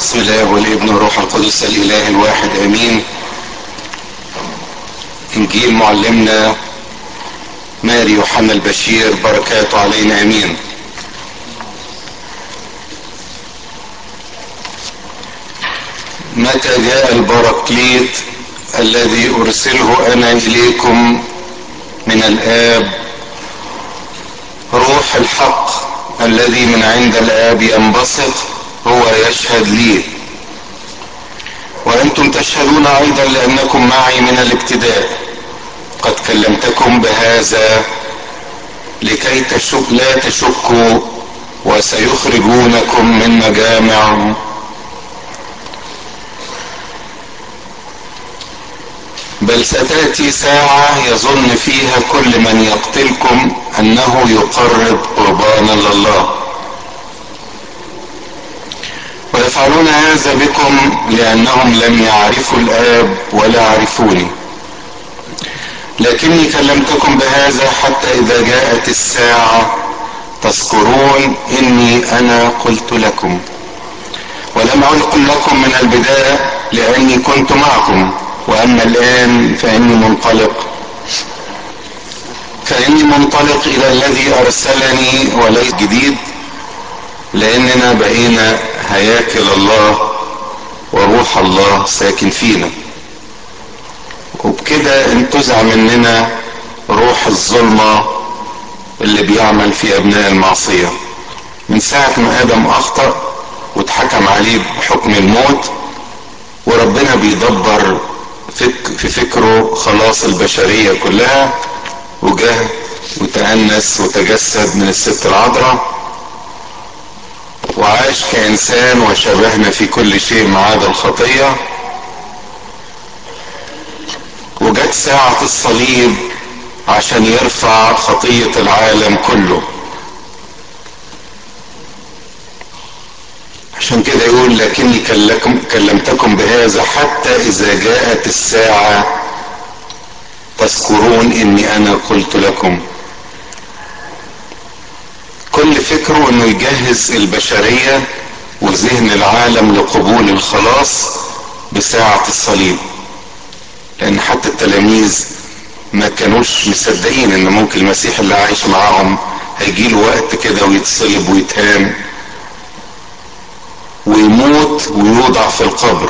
بسم الله والابن والروح القدس الاله الواحد امين انجيل معلمنا ماري يوحنا البشير بركاته علينا امين متى جاء البراكليت الذي ارسله انا اليكم من الاب روح الحق الذي من عند الاب ينبسط هو يشهد لي وانتم تشهدون ايضا لانكم معي من الابتداء قد كلمتكم بهذا لكي تشك لا تشكوا وسيخرجونكم من مجامع بل ستاتي ساعه يظن فيها كل من يقتلكم انه يقرب قربانا لله ويفعلون هذا بكم لانهم لم يعرفوا الاب ولا عرفوني لكني كلمتكم بهذا حتى اذا جاءت الساعه تذكرون اني انا قلت لكم ولم اقل لكم من البدايه لاني كنت معكم واما الان فاني منطلق فاني منطلق الى الذي ارسلني وليس جديد لاننا بقينا هياكل الله وروح الله ساكن فينا وبكده انتزع مننا روح الظلمة اللي بيعمل في ابناء المعصية من ساعة ما ادم اخطأ واتحكم عليه بحكم الموت وربنا بيدبر فك في فكره خلاص البشرية كلها وجه وتأنس وتجسد من الست العذراء وعاش كإنسان وشبهنا في كل شيء ما عدا الخطية وجت ساعة الصليب عشان يرفع خطية العالم كله عشان كده يقول لكني كلمتكم بهذا حتى إذا جاءت الساعة تذكرون إني أنا قلت لكم كل فكره انه يجهز البشرية وذهن العالم لقبول الخلاص بساعة الصليب لان حتى التلاميذ ما كانوش مصدقين ان ممكن المسيح اللي عايش معاهم هيجيله وقت كده ويتصلب ويتهان ويموت ويوضع في القبر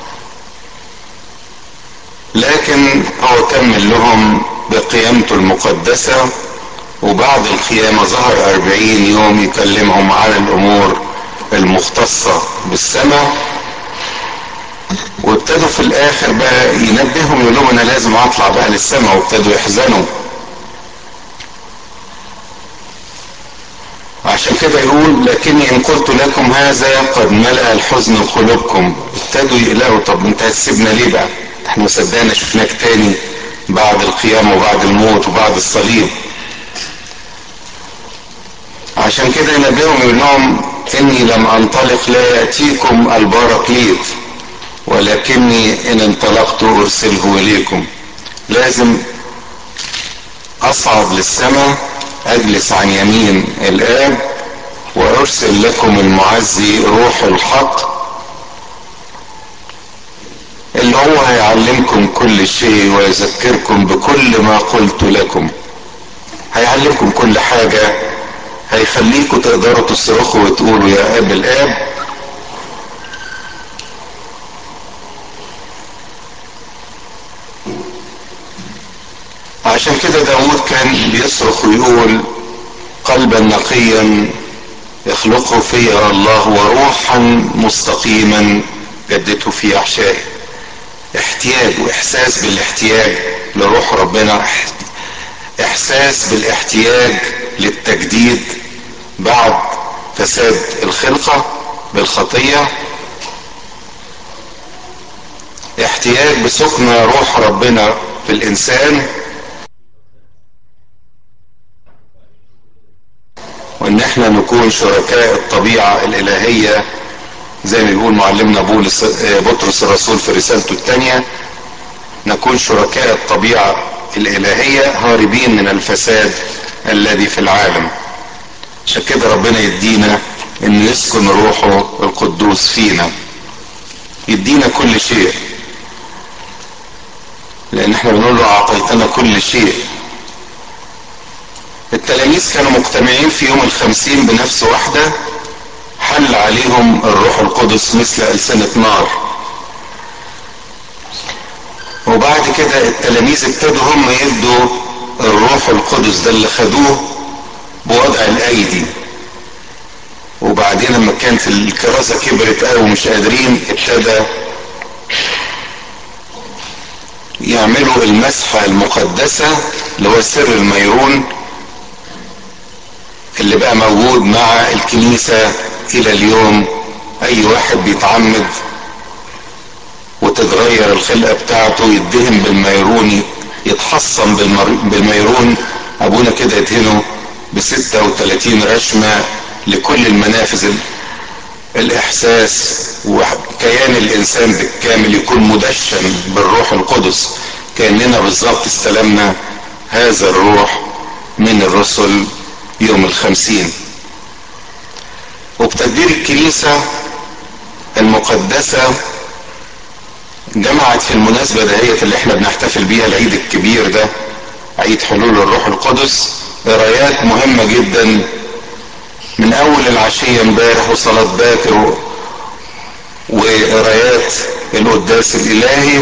لكن هو كمل لهم بقيامته المقدسه وبعد القيامة ظهر أربعين يوم يكلمهم عن الأمور المختصة بالسماء وابتدوا في الآخر بقى ينبههم يقول لهم أنا لازم أطلع بقى للسماء وابتدوا يحزنوا عشان كده يقول لكني إن قلت لكم هذا قد ملأ الحزن قلوبكم ابتدوا يقلقوا طب أنت هتسيبنا ليه بقى؟ احنا صدقنا شفناك تاني بعد القيامة وبعد الموت وبعد الصليب عشان كده ينبههم يقول لهم اني لم انطلق لا ياتيكم البراكليت ولكني ان انطلقت ارسله اليكم لازم اصعد للسماء اجلس عن يمين الاب وارسل لكم المعزي روح الحق اللي هو هيعلمكم كل شيء ويذكركم بكل ما قلت لكم هيعلمكم كل حاجه هيخليكوا تقدروا تصرخوا وتقولوا يا اب الاب عشان كده داود كان بيصرخ ويقول قلبا نقيا يخلقه في الله وروحا مستقيما جدته في احشائه احتياج واحساس بالاحتياج لروح ربنا احساس بالاحتياج للتجديد بعد فساد الخلقة بالخطية احتياج بسكن روح ربنا في الانسان وان احنا نكون شركاء الطبيعة الالهية زي ما بيقول معلمنا بولس بطرس الرسول في رسالته الثانية نكون شركاء الطبيعة الالهية هاربين من الفساد الذي في العالم عشان كده ربنا يدينا ان يسكن روحه القدوس فينا يدينا كل شيء لان احنا بنقول له اعطيتنا كل شيء التلاميذ كانوا مجتمعين في يوم الخمسين بنفس واحدة حل عليهم الروح القدس مثل ألسنة نار وبعد كده التلاميذ ابتدوا هم يدوا الروح القدس ده اللي خدوه بوضع الايدي وبعدين لما كانت الكراسة كبرت قوي ومش قادرين ابتدى يعملوا المسحة المقدسة اللي هو سر الميرون اللي بقى موجود مع الكنيسة الى اليوم اي واحد بيتعمد وتتغير الخلقة بتاعته يدهن بالميرون يتحصن بالميرون ابونا كده يدهنه بستة وتلاتين رشمة لكل المنافذ الاحساس وكيان الانسان بالكامل يكون مدشن بالروح القدس كاننا بالظبط استلمنا هذا الروح من الرسل يوم الخمسين وبتدبير الكنيسة المقدسة جمعت في المناسبة دهيت اللي احنا بنحتفل بيها العيد الكبير ده عيد حلول الروح القدس قرايات مهمة جدا من اول العشية امبارح وصلاة باكر وقرايات القداس الالهي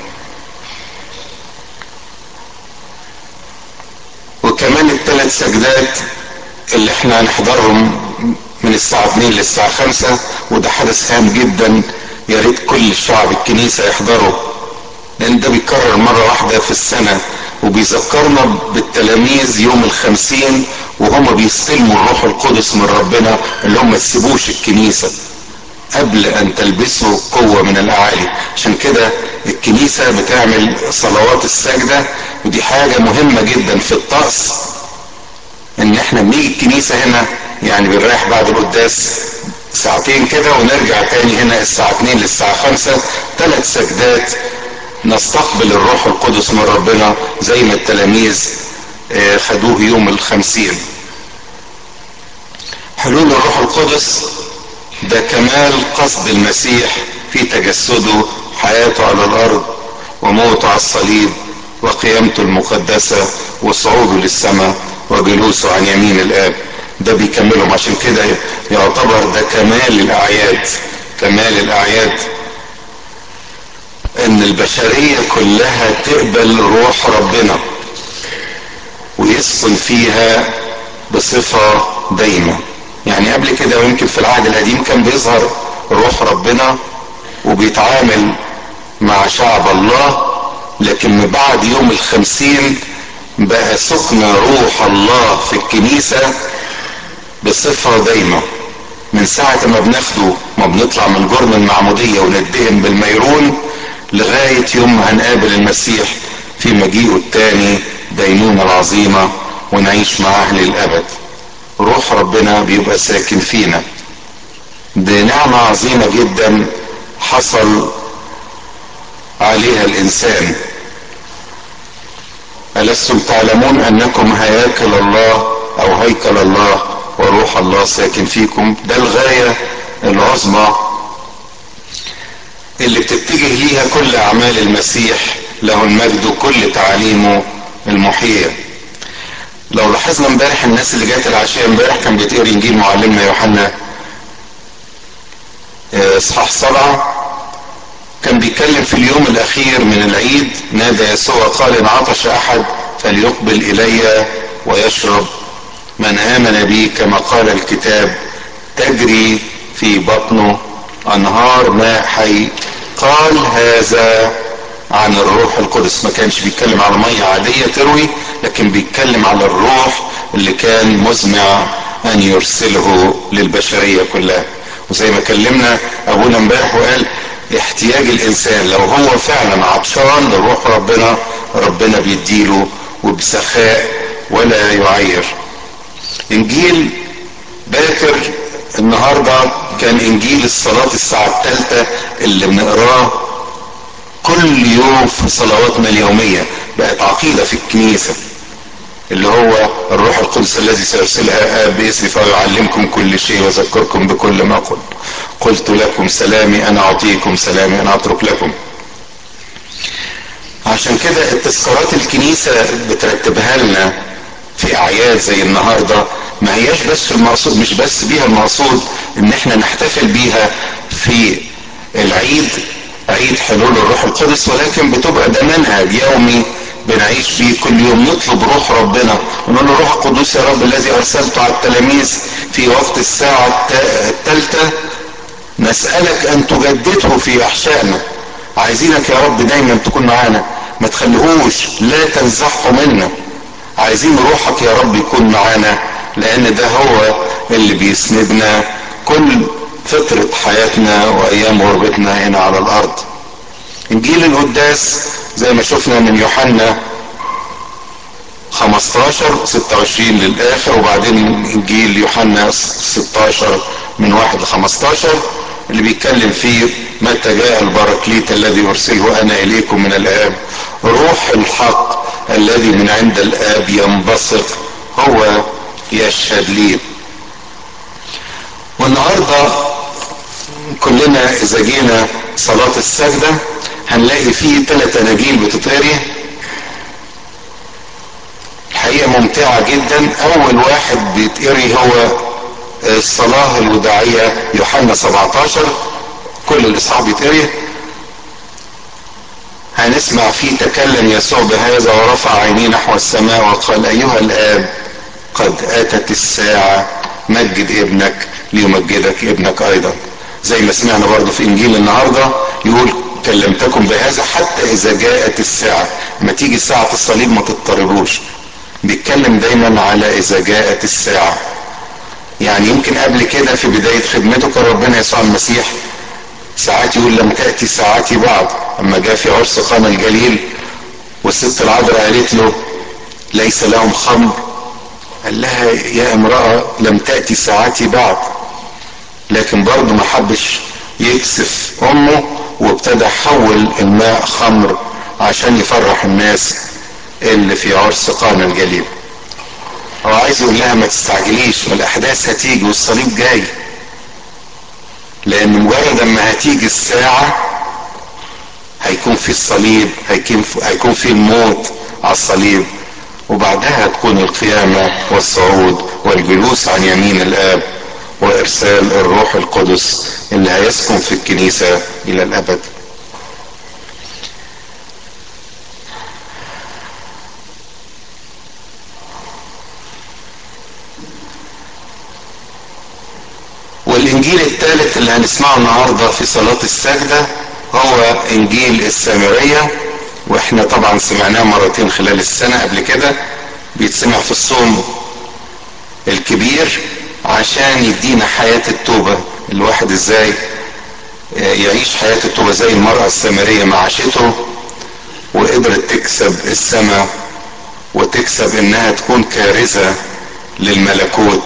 وكمان الثلاث سجدات اللي احنا هنحضرهم من الساعة 2 للساعة 5 وده حدث هام جدا يا ريت كل الشعب الكنيسة يحضره لان ده بيتكرر مرة واحدة في السنة وبيذكرنا بالتلاميذ يوم الخمسين وهم بيستلموا الروح القدس من ربنا اللي هم ما تسيبوش الكنيسة قبل ان تلبسوا قوة من الاعالي عشان كده الكنيسة بتعمل صلوات السجدة ودي حاجة مهمة جدا في الطقس ان احنا بنيجي الكنيسة هنا يعني بنريح بعد القداس ساعتين كده ونرجع تاني هنا الساعة 2 للساعة 5 ثلاث سجدات نستقبل الروح القدس من ربنا زي ما التلاميذ خدوه يوم الخمسين حلول الروح القدس ده كمال قصد المسيح في تجسده حياته على الارض وموته على الصليب وقيامته المقدسة وصعوده للسماء وجلوسه عن يمين الاب ده بيكملهم عشان كده يعتبر ده كمال الاعياد كمال الاعياد ان البشرية كلها تقبل روح ربنا ويسكن فيها بصفة دايمة يعني قبل كده ويمكن في العهد القديم كان بيظهر روح ربنا وبيتعامل مع شعب الله لكن من بعد يوم الخمسين بقى سكن روح الله في الكنيسة بصفة دايمة من ساعة ما بناخده ما بنطلع من جرن المعمودية وندهن بالميرون لغاية يوم ما هنقابل المسيح في مجيئه التاني دينونة العظيمة ونعيش معاه للأبد روح ربنا بيبقى ساكن فينا دي نعمة عظيمة جدا حصل عليها الإنسان ألستم تعلمون أنكم هياكل الله أو هيكل الله وروح الله ساكن فيكم ده الغاية العظمى اللي بتتجه ليها كل أعمال المسيح له المجد وكل تعاليمه المحية لو لاحظنا امبارح الناس اللي جات العشاء امبارح كان بيتقري انجيل معلمنا يوحنا اصحاح سبعة كان بيتكلم في اليوم الاخير من العيد نادى يسوع قال ان عطش احد فليقبل الي ويشرب من امن بي كما قال الكتاب تجري في بطنه انهار ماء حي قال هذا عن الروح القدس ما كانش بيتكلم على مية عادية تروي لكن بيتكلم على الروح اللي كان مزمع ان يرسله للبشرية كلها وزي ما كلمنا ابونا امبارح وقال احتياج الانسان لو هو فعلا عطشان لروح ربنا ربنا بيديله وبسخاء ولا يعير انجيل باكر النهاردة كان انجيل الصلاة الساعة الثالثة اللي بنقراه كل يوم في صلواتنا اليومية بقت عقيدة في الكنيسة اللي هو الروح القدس الذي سيرسلها آب باسمي فيعلمكم كل شيء ويذكركم بكل ما قلت قلت لكم سلامي انا اعطيكم سلامي انا اترك لكم عشان كده التذكارات الكنيسة بترتبها لنا في اعياد زي النهاردة ما هياش بس المقصود مش بس بيها المقصود ان احنا نحتفل بيها في العيد عيد حلول الروح القدس ولكن بتبقى ده منهج يومي بنعيش فيه كل يوم نطلب روح ربنا ونقول له روح القدوس يا رب الذي ارسلته على التلاميذ في وقت الساعة الثالثة نسألك ان تجدده في احشائنا عايزينك يا رب دايما تكون معانا ما تخليهوش لا تنزحه منا عايزين روحك يا رب يكون معانا لان ده هو اللي بيسندنا كل فترة حياتنا وايام غربتنا هنا على الارض انجيل القداس زي ما شفنا من يوحنا 15 26 للاخر وبعدين انجيل يوحنا 16 من 1 ل 15 اللي بيتكلم فيه متى جاء البراكليت الذي ارسله انا اليكم من الاب روح الحق الذي من عند الاب ينبسط هو يشهد لي والنهارده كلنا اذا جينا صلاة السجدة هنلاقي فيه ثلاث اناجيل بتتقري الحقيقة ممتعة جدا اول واحد بيتقري هو الصلاة الوداعية يوحنا 17 كل الاصحاح بيتقري هنسمع فيه تكلم يسوع بهذا ورفع عينيه نحو السماء وقال ايها الاب قد اتت الساعة مجد ابنك ليمجدك ابنك ايضا زي ما سمعنا برضه في انجيل النهارده يقول كلمتكم بهذا حتى اذا جاءت الساعه ما تيجي ساعه الصليب ما تضطربوش بيتكلم دايما على اذا جاءت الساعه يعني يمكن قبل كده في بدايه خدمته كان ربنا يسوع المسيح ساعات يقول لم تاتي ساعتي بعد اما جاء في عرس قانا الجليل والست العذراء قالت له ليس لهم خمر قال لها يا امراه لم تاتي ساعتي بعد لكن برضه ما حبش يكسف امه وابتدى يحول الماء خمر عشان يفرح الناس اللي في عرس قانا الجليل هو عايز يقول لها ما تستعجليش والاحداث هتيجي والصليب جاي لان مجرد اما هتيجي الساعة هيكون في الصليب هيكون هيكون في الموت على الصليب وبعدها تكون القيامة والصعود والجلوس عن يمين الاب وارسال الروح القدس اللي هيسكن في الكنيسة الى الابد والانجيل الثالث اللي هنسمعه النهاردة في صلاة السجدة هو انجيل السامرية واحنا طبعا سمعناه مرتين خلال السنة قبل كده بيتسمع في الصوم الكبير عشان يدينا حياة التوبة الواحد ازاي يعيش حياة التوبة زي المرأة السامرية ما عاشته وقدرت تكسب السماء وتكسب انها تكون كارثة للملكوت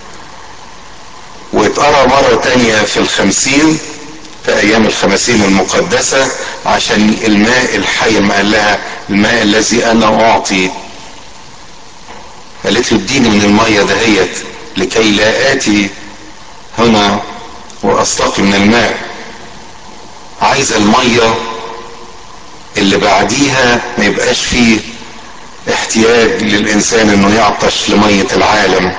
واتقرا مرة تانية في الخمسين في ايام الخمسين المقدسة عشان الماء الحي ما قال لها الماء الذي انا اعطي قالت له اديني من المية دهيت لكي لا اتي هنا واستقي من الماء عايزة المية اللي بعديها ما يبقاش فيه احتياج للانسان انه يعطش لمية العالم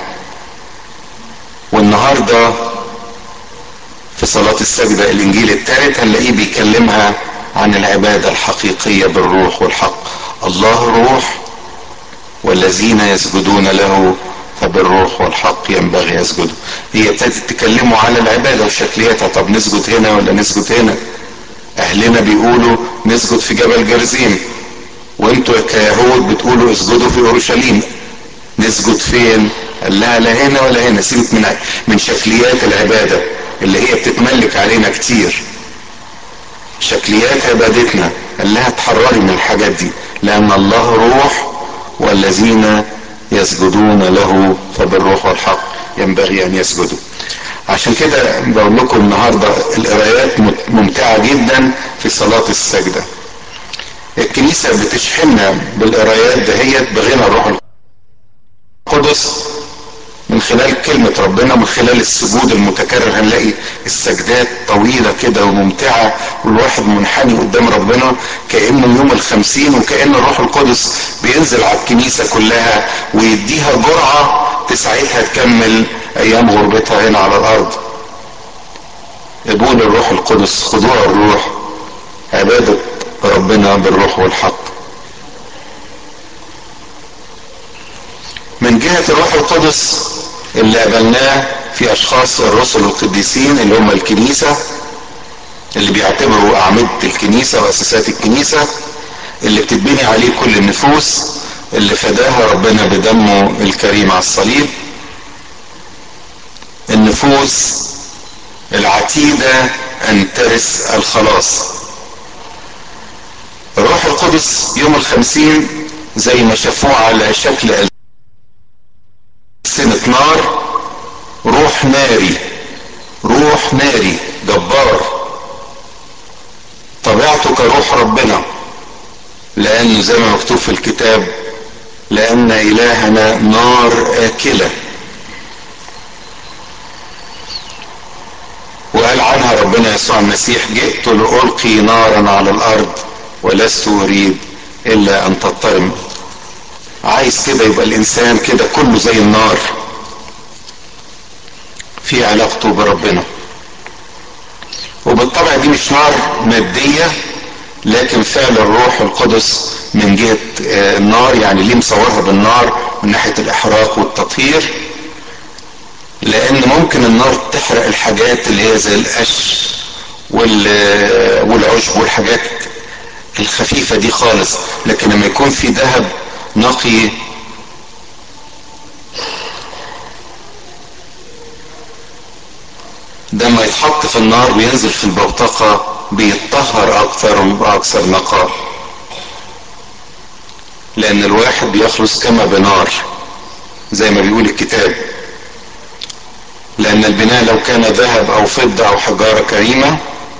والنهاردة في صلاة السجدة الانجيل الثالث هنلاقيه بيكلمها عن العبادة الحقيقية بالروح والحق الله روح والذين يسجدون له فبالروح والحق ينبغي يسجدوا هي ابتدت تكلموا على العبادة وشكليتها طب نسجد هنا ولا نسجد هنا اهلنا بيقولوا نسجد في جبل جرزيم وانتوا كيهود بتقولوا اسجدوا في اورشليم نسجد فين قال لها لا هنا ولا هنا سيبك من من شكليات العبادة اللي هي بتتملك علينا كتير شكليات عبادتنا قال لها اتحرري من الحاجات دي لان الله روح والذين يسجدون له فبالروح والحق ينبغي ان يسجدوا عشان كده بقول لكم النهارده القرايات ممتعه جدا في صلاه السجده الكنيسه بتشحننا بالقرايات دهيت بغنى الروح القدس من خلال كلمة ربنا من خلال السجود المتكرر هنلاقي السجدات طويلة كده وممتعة والواحد منحني قدام ربنا كأنه يوم الخمسين وكأن الروح القدس بينزل على الكنيسة كلها ويديها جرعة تساعدها تكمل أيام غربتها هنا على الأرض قبول الروح القدس خضوع الروح عبادة ربنا بالروح والحق من جهة الروح القدس اللي قابلناه في اشخاص الرسل القديسين اللي هم الكنيسة اللي بيعتبروا اعمدة الكنيسة واساسات الكنيسة اللي بتتبني عليه كل النفوس اللي فداها ربنا بدمه الكريم على الصليب النفوس العتيدة ان ترث الخلاص الروح القدس يوم الخمسين زي ما شافوه على شكل سنة نار روح ناري روح ناري جبار طبيعته كروح ربنا لانه زي ما مكتوب في الكتاب لان الهنا نار اكله وقال عنها ربنا يسوع المسيح جئت لألقي نارا على الأرض ولست أريد إلا أن تضطرم عايز كده يبقى الإنسان كده كله زي النار في علاقته بربنا وبالطبع دي مش نار مادية لكن فعل الروح القدس من جهة النار يعني ليه مصورها بالنار من ناحية الإحراق والتطهير لان ممكن النار تحرق الحاجات اللي هي زي القش والعشب والحاجات الخفيفة دي خالص لكن لما يكون في ذهب نقي ده ما يتحط في النار بينزل في البوتقة بيتطهر اكتر ويبقى اكثر نقاء لان الواحد بيخلص كما بنار زي ما بيقول الكتاب لأن البناء لو كان ذهب أو فضة أو حجارة كريمة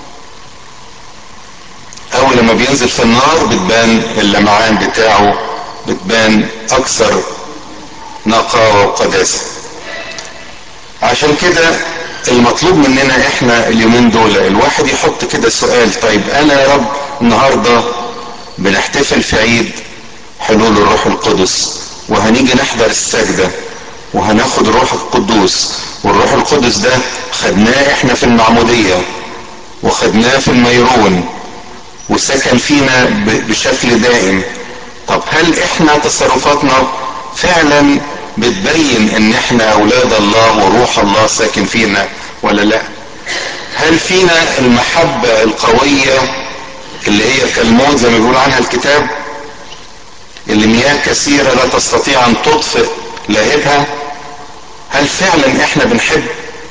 أول لما بينزل في النار بتبان اللمعان بتاعه بتبان أكثر نقاوة وقداسة عشان كده المطلوب مننا احنا اليومين دول الواحد يحط كده سؤال طيب انا يا رب النهارده بنحتفل في عيد حلول الروح القدس وهنيجي نحضر السجده وهناخد الروح القدوس والروح القدس ده خدناه احنا في المعمودية وخدناه في الميرون وسكن فينا بشكل دائم طب هل احنا تصرفاتنا فعلا بتبين ان احنا اولاد الله وروح الله ساكن فينا ولا لا هل فينا المحبة القوية اللي هي كالموت زي ما بيقول عنها الكتاب اللي مياه كثيرة لا تستطيع ان تطفئ لهبها هل فعلا احنا بنحب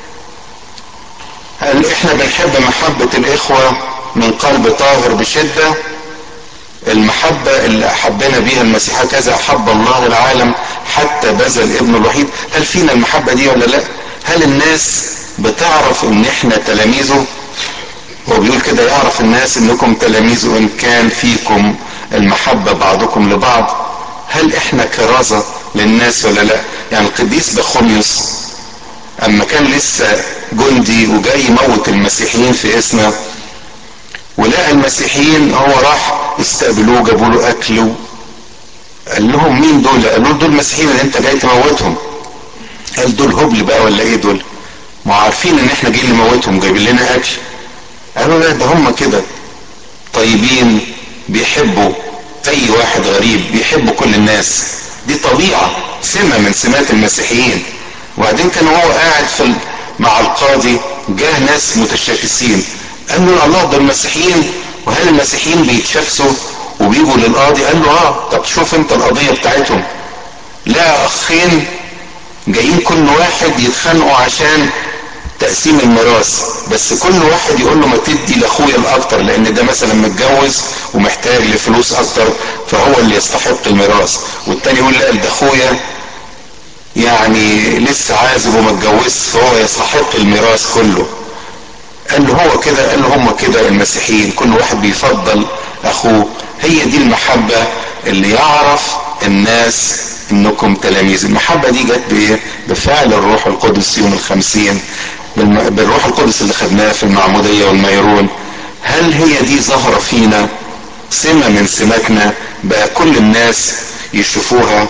هل احنا بنحب محبة الاخوة من قلب طاهر بشدة المحبة اللي احبنا بيها المسيح كذا احب الله العالم حتى بذل ابنه الوحيد هل فينا المحبة دي ولا لا هل الناس بتعرف ان احنا تلاميذه هو بيقول كده يعرف الناس انكم تلاميذه ان كان فيكم المحبة بعضكم لبعض هل احنا كرازة للناس ولا لا يعني القديس بخوميوس اما كان لسه جندي وجاي يموت المسيحيين في اسنا ولقى المسيحيين هو راح استقبلوه جابوا له اكل قال لهم مين دول قالوا دول المسيحيين اللي انت جاي تموتهم قال دول هبل بقى ولا ايه دول ما عارفين ان احنا جايين نموتهم جايبين لنا اكل قالوا لا ده هم كده طيبين بيحبوا اي واحد غريب بيحبوا كل الناس دي طبيعة سمة من سمات المسيحيين وبعدين كان هو قاعد في مع القاضي جاه ناس متشاكسين قال له الله ده المسيحيين وهل المسيحيين بيتشاكسوا وبيجوا للقاضي قال له اه طب شوف انت القضية بتاعتهم لا اخين جايين كل واحد يتخانقوا عشان تقسيم الميراث بس كل واحد يقول له ما تدي لاخويا الاكتر لان ده مثلا متجوز ومحتاج لفلوس اكتر فهو اللي يستحق الميراث والتاني يقول لا ده اخويا يعني لسه عازب وما اتجوزش فهو يستحق الميراث كله قال له هو كده قال له هم كده المسيحيين كل واحد بيفضل اخوه هي دي المحبة اللي يعرف الناس انكم تلاميذ المحبة دي جت بايه بفعل الروح القدس يوم الخمسين بالروح القدس اللي خدناه في المعمودية والميرون هل هي دي ظاهرة فينا سمة من سماتنا بقى كل الناس يشوفوها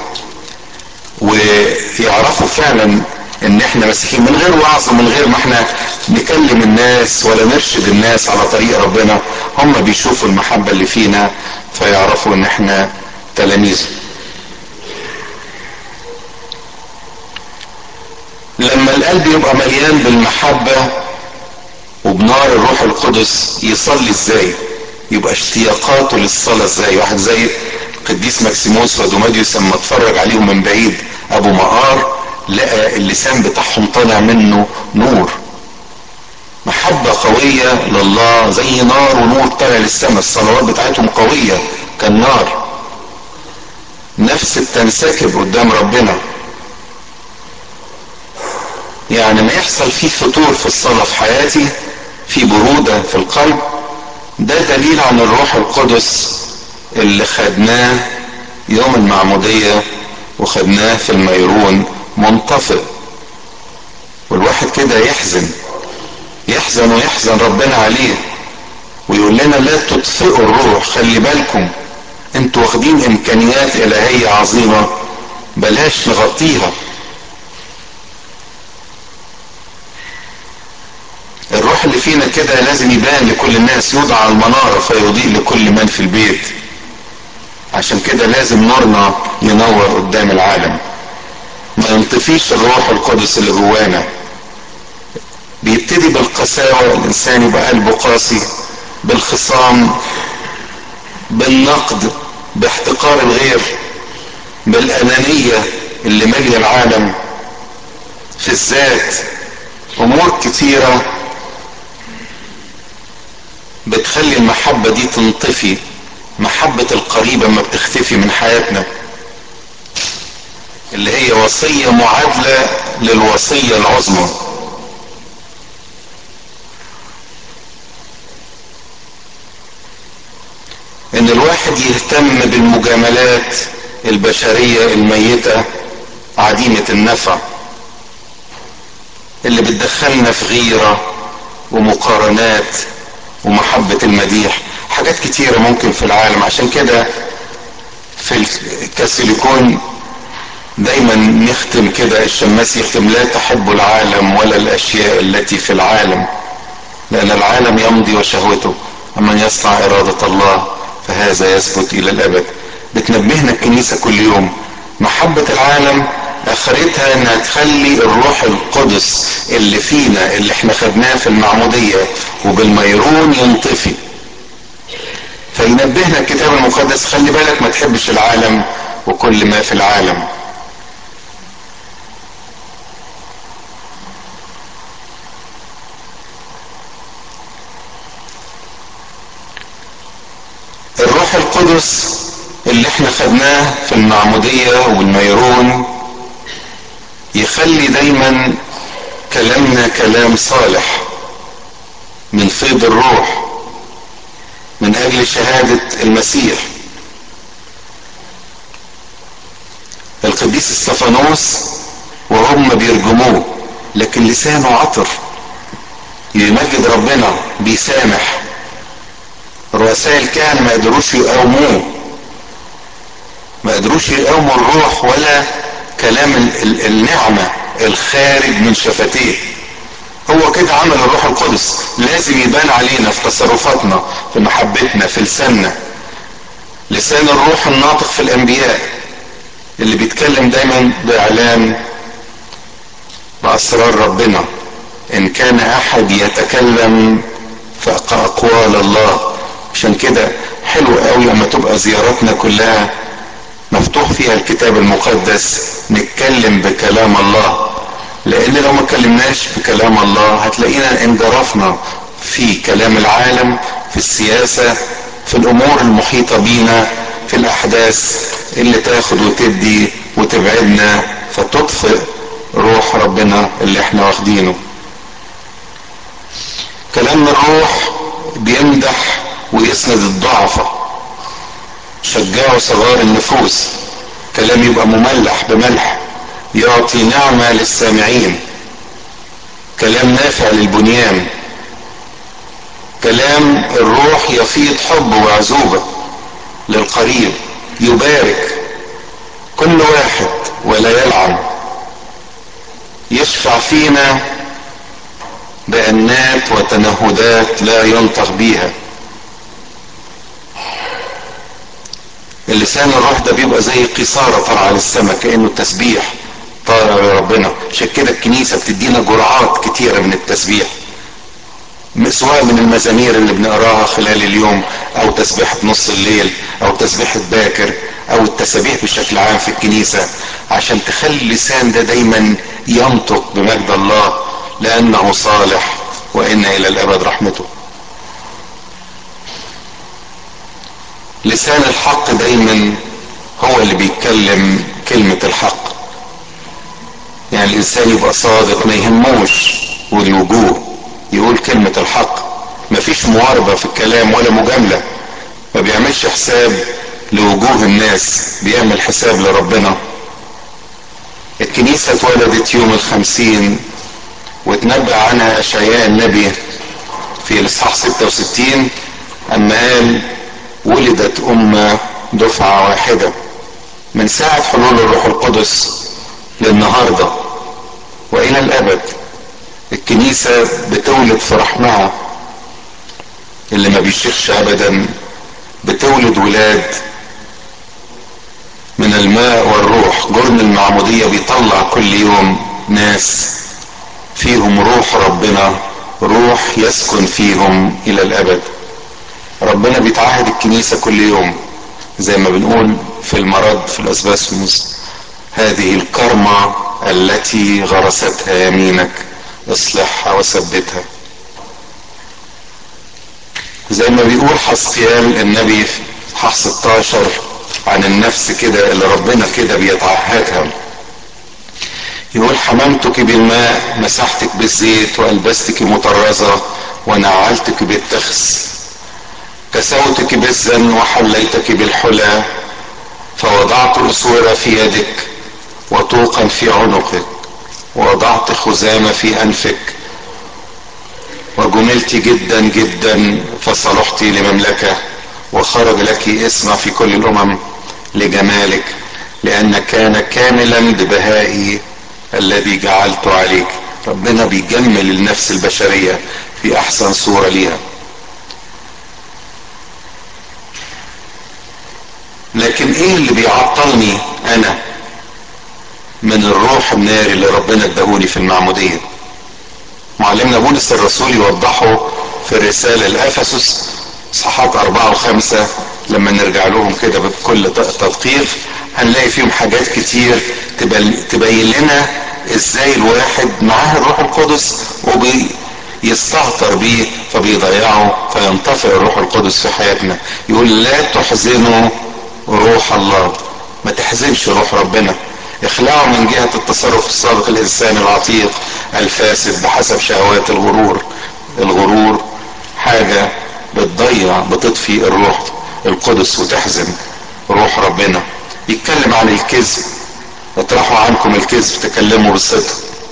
ويعرفوا فعلا ان احنا مسيحيين من غير وعظ ومن غير ما احنا نكلم الناس ولا نرشد الناس على طريق ربنا هم بيشوفوا المحبة اللي فينا فيعرفوا ان احنا تلاميذه لما القلب يبقى مليان بالمحبة وبنار الروح القدس يصلي ازاي يبقى اشتياقاته للصلاة ازاي واحد زي القديس ماكسيموس ودوماديوس لما اتفرج عليهم من بعيد ابو مقار لقى اللسان بتاعهم طالع منه نور محبة قوية لله زي نار ونور طالع للسماء الصلوات بتاعتهم قوية كالنار نفس بتنسكب قدام ربنا يعني ما يحصل فيه فتور في الصلاة في حياتي في برودة في القلب ده دليل عن الروح القدس اللي خدناه يوم المعمودية وخدناه في الميرون منطفئ والواحد كده يحزن يحزن ويحزن ربنا عليه ويقول لنا لا تطفئوا الروح خلي بالكم انتوا واخدين امكانيات الهية عظيمة بلاش نغطيها الروح اللي فينا كده لازم يبان لكل الناس يوضع على المنارة فيضيء لكل من في البيت عشان كده لازم نورنا ينور قدام العالم ما ينطفيش الروح القدس اللي جوانا بيبتدي بالقساوة الإنسان يبقى قلبه قاسي بالخصام بالنقد باحتقار الغير بالأنانية اللي مالية العالم في الذات أمور كتيرة بتخلي المحبة دي تنطفي محبة القريبة ما بتختفي من حياتنا اللي هي وصية معادلة للوصية العظمى ان الواحد يهتم بالمجاملات البشرية الميتة عديمة النفع اللي بتدخلنا في غيرة ومقارنات ومحبة المديح حاجات كتيرة ممكن في العالم عشان كده في الكاثوليكون دايما نختم كده الشماس يختم لا تحب العالم ولا الاشياء التي في العالم لان العالم يمضي وشهوته ومن يصنع ارادة الله فهذا يثبت الى الابد بتنبهنا الكنيسة كل يوم محبة العالم اخرتها انها تخلي الروح القدس اللي فينا اللي احنا خدناه في المعمودية وبالميرون ينطفي فينبهنا الكتاب المقدس خلي بالك ما تحبش العالم وكل ما في العالم الروح القدس اللي احنا خدناه في المعمودية والميرون يخلي دايما كلامنا كلام صالح من فيض الروح من اجل شهادة المسيح القديس استفانوس وهم بيرجموه لكن لسانه عطر يمجد ربنا بيسامح رؤساء الكهنة ما قدروش يقاوموه ما قدروش يقاوموا الروح ولا كلام ال ال النعمة الخارج من شفتيه هو كده عمل الروح القدس لازم يبان علينا في تصرفاتنا في محبتنا في لساننا لسان الروح الناطق في الانبياء اللي بيتكلم دايما باعلان باسرار ربنا ان كان احد يتكلم فاقوال الله عشان كده حلو قوي لما تبقى زياراتنا كلها مفتوح فيها الكتاب المقدس نتكلم بكلام الله لان لو ما اتكلمناش بكلام الله هتلاقينا انجرفنا في كلام العالم في السياسة في الامور المحيطة بينا في الاحداث اللي تاخد وتدي وتبعدنا فتطفئ روح ربنا اللي احنا واخدينه كلام الروح بيمدح ويسند الضعفة شجعوا صغار النفوس كلام يبقى مملح بملح يعطي نعمة للسامعين كلام نافع للبنيان كلام الروح يفيض حب وعزوبة للقريب يبارك كل واحد ولا يلعن يشفع فينا بأنات وتنهدات لا ينطق بيها اللسان الروح ده بيبقى زي قيصارة طالعة للسماء كأنه تسبيح طالع لربنا عشان كده الكنيسة بتدينا جرعات كتيرة من التسبيح سواء من المزامير اللي بنقراها خلال اليوم او تسبيحة نص الليل او تسبيحة باكر او التسابيح بشكل عام في الكنيسة عشان تخلي اللسان ده دايما ينطق بمجد الله لانه صالح وان الى الابد رحمته لسان الحق دايما هو اللي بيتكلم كلمة الحق يعني الانسان يبقى صادق ما يهموش والوجوه يقول كلمة الحق مفيش مواربة في الكلام ولا مجاملة ما بيعملش حساب لوجوه الناس بيعمل حساب لربنا الكنيسة اتولدت يوم الخمسين وتنبأ عنها أشعياء النبي في الإصحاح 66 أما قال ولدت أمة دفعة واحدة من ساعة حلول الروح القدس للنهاردة وإلى الأبد الكنيسة بتولد في رحمها اللي ما بيشيخش أبدا بتولد ولاد من الماء والروح جرن المعمودية بيطلع كل يوم ناس فيهم روح ربنا روح يسكن فيهم إلى الأبد ربنا بيتعهد الكنيسة كل يوم زي ما بنقول في المرض في الأسباسموس هذه الكرمة التي غرستها يمينك اصلحها وثبتها زي ما بيقول حسقيال النبي في حق 16 عن النفس كده اللي ربنا كده بيتعهدها يقول حممتك بالماء مسحتك بالزيت والبستك مطرزة ونعلتك بالتخس كسوتك بالزن وحليتك بالحلى فوضعت الاسورة في يدك وطوقا في عنقك ووضعت خزامة في انفك وجملت جدا جدا فصلحت لمملكة وخرج لك اسم في كل الامم لجمالك لان كان كاملا ببهائي الذي جعلت عليك ربنا بيجمل النفس البشرية في احسن صورة ليها لكن ايه اللي بيعطلني انا من الروح الناري اللي ربنا اداهولي في المعمودية معلمنا بولس الرسول يوضحه في الرسالة لأفسس صحات أربعة وخمسة لما نرجع لهم كده بكل تدقيق هنلاقي فيهم حاجات كتير تبين لنا ازاي الواحد معاه الروح القدس وبيستهتر بيه فبيضيعه فينطفئ الروح القدس في حياتنا يقول لا تحزنوا روح الله ما تحزنش روح ربنا اخلعوا من جهة التصرف السابق الانسان العتيق الفاسد بحسب شهوات الغرور الغرور حاجة بتضيع بتطفي الروح القدس وتحزن روح ربنا يتكلم عن الكذب اطرحوا عنكم الكذب تكلموا بالصدق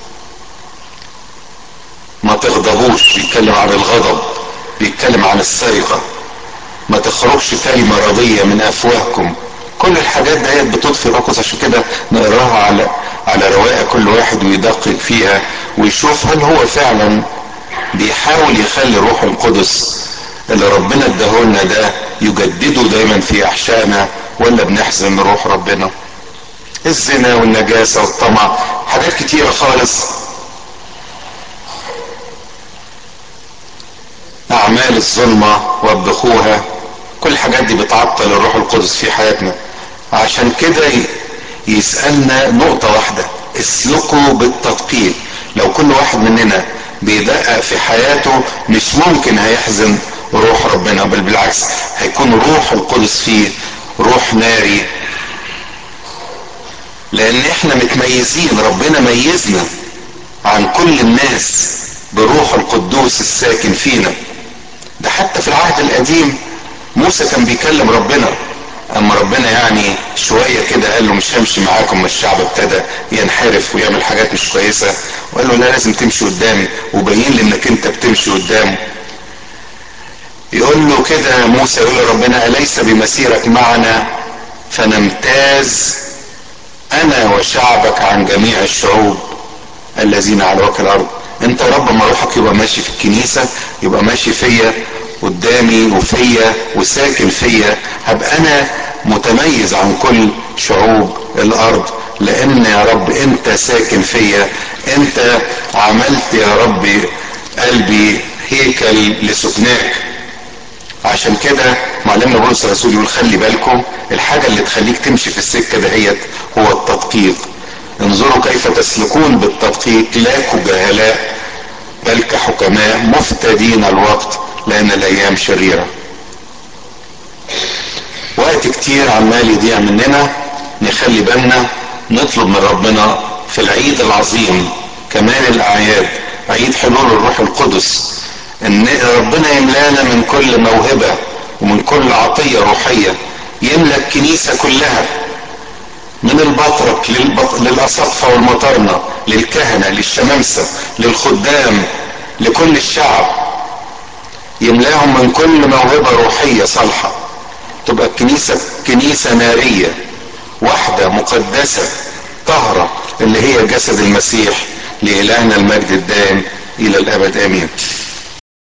ما تغضبوش بيتكلم عن الغضب بيتكلم عن السرقة ما تخرجش كلمة رضية من افواهكم كل الحاجات ديت بتطفي الرقص عشان كده نقراها على على رواقه كل واحد ويدقق فيها ويشوف هل هو فعلا بيحاول يخلي الروح القدس اللي ربنا اداهولنا ده يجدده دايما في احشائنا ولا بنحزن روح ربنا الزنا والنجاسه والطمع حاجات كتيره خالص اعمال الظلمه وبخوها كل الحاجات دي بتعطل الروح القدس في حياتنا عشان كده يسألنا نقطة واحدة اسلكوا بالتدقيق لو كل واحد مننا بيدقق في حياته مش ممكن هيحزن روح ربنا بل بالعكس هيكون روح القدس فيه روح ناري لان احنا متميزين ربنا ميزنا عن كل الناس بروح القدوس الساكن فينا ده حتى في العهد القديم موسى كان بيكلم ربنا اما ربنا يعني شوية كده قال له مش همشي معاكم ما الشعب ابتدى ينحرف ويعمل حاجات مش كويسة وقال له لا لازم تمشي قدامي وبين لي انك انت بتمشي قدامه يقول له كده موسى يقول له ربنا أليس بمسيرك معنا فنمتاز أنا وشعبك عن جميع الشعوب الذين على وجه الأرض أنت يا رب ما روحك يبقى ماشي في الكنيسة يبقى ماشي فيا قدامي وفيا وساكن فيا هبقى أنا متميز عن كل شعوب الأرض لأن يا رب أنت ساكن فيا أنت عملت يا رب قلبي هيكل لسكناك عشان كده معلمنا بولس الرسول يقول خلي بالكم الحاجه اللي تخليك تمشي في السكه دهيت هو التدقيق انظروا كيف تسلكون بالتدقيق لا كجهلاء بل كحكماء مفتدين الوقت لان الايام شريره وقت كتير عمال يضيع مننا نخلي بالنا نطلب من ربنا في العيد العظيم كمان الاعياد عيد حلول الروح القدس ان ربنا يملانا من كل موهبة ومن كل عطية روحية يملى الكنيسة كلها من البطرك للبط... للأسقفة والمطرنة للكهنة للشمامسة للخدام لكل الشعب يملاهم من كل موهبة روحية صالحة تبقى الكنيسة كنيسة نارية واحدة مقدسة طهرة اللي هي جسد المسيح لإلهنا المجد الدائم إلى الأبد آمين